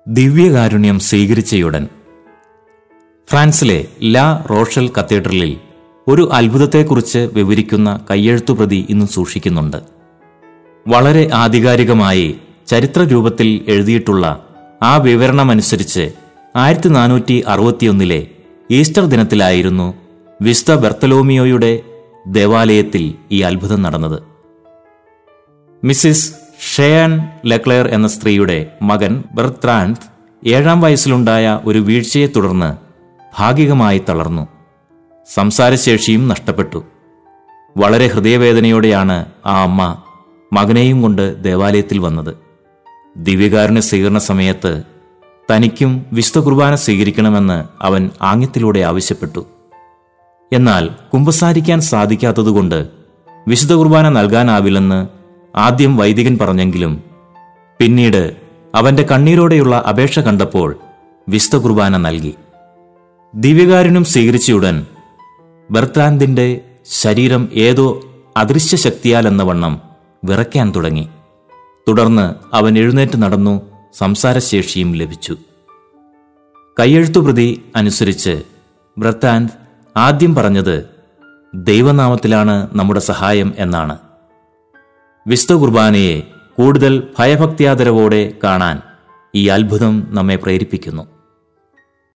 ദിവ്യകാരുണ്യം സ്വീകരിച്ചയുടൻ ഫ്രാൻസിലെ ലാ റോഷൽ കത്തീഡ്രലിൽ ഒരു അത്ഭുതത്തെക്കുറിച്ച് വിവരിക്കുന്ന കയ്യെഴുത്തുപ്രതി ഇന്ന് സൂക്ഷിക്കുന്നുണ്ട് വളരെ ആധികാരികമായി ചരിത്ര രൂപത്തിൽ എഴുതിയിട്ടുള്ള ആ വിവരണമനുസരിച്ച് ആയിരത്തി നാനൂറ്റി അറുപത്തിയൊന്നിലെ ഈസ്റ്റർ ദിനത്തിലായിരുന്നു വിസ്ത ബെർത്തലോമിയോയുടെ ദേവാലയത്തിൽ ഈ അത്ഭുതം നടന്നത് മിസ്സിസ് ഷെയാൻ ലെക്ലെയർ എന്ന സ്ത്രീയുടെ മകൻ ബെർത്രാൻഡ് ഏഴാം വയസ്സിലുണ്ടായ ഒരു വീഴ്ചയെ തുടർന്ന് ഭാഗികമായി തളർന്നു സംസാരശേഷിയും നഷ്ടപ്പെട്ടു വളരെ ഹൃദയവേദനയോടെയാണ് ആ അമ്മ മകനെയും കൊണ്ട് ദേവാലയത്തിൽ വന്നത് ദിവ്യകാരുണ്യ സ്വീകരണ സമയത്ത് തനിക്കും വിശുദ്ധ കുർബാന സ്വീകരിക്കണമെന്ന് അവൻ ആംഗ്യത്തിലൂടെ ആവശ്യപ്പെട്ടു എന്നാൽ കുമ്പസാരിക്കാൻ സാധിക്കാത്തതുകൊണ്ട് വിശുദ്ധ കുർബാന നൽകാനാവില്ലെന്ന് ആദ്യം വൈദികൻ പറഞ്ഞെങ്കിലും പിന്നീട് അവന്റെ കണ്ണീരോടെയുള്ള അപേക്ഷ കണ്ടപ്പോൾ വിശുദ്ധ കുർബാന നൽകി ദിവ്യകാരുണ്യം സ്വീകരിച്ചയുടൻ ബെർത്രാൻഡിന്റെ ശരീരം ഏതോ അദൃശ്യ ശക്തിയാൽ എന്ന വണ്ണം വിറയ്ക്കാൻ തുടങ്ങി തുടർന്ന് അവൻ എഴുന്നേറ്റ് നടന്നു സംസാരശേഷിയും ലഭിച്ചു കയ്യെഴുത്തുപ്രതി അനുസരിച്ച് ബ്രത്താൻഡ് ആദ്യം പറഞ്ഞത് ദൈവനാമത്തിലാണ് നമ്മുടെ സഹായം എന്നാണ് വിശുദ്ധ കുർബാനയെ കൂടുതൽ ഭയഭക്തിയാദരവോടെ കാണാൻ ഈ അത്ഭുതം നമ്മെ പ്രേരിപ്പിക്കുന്നു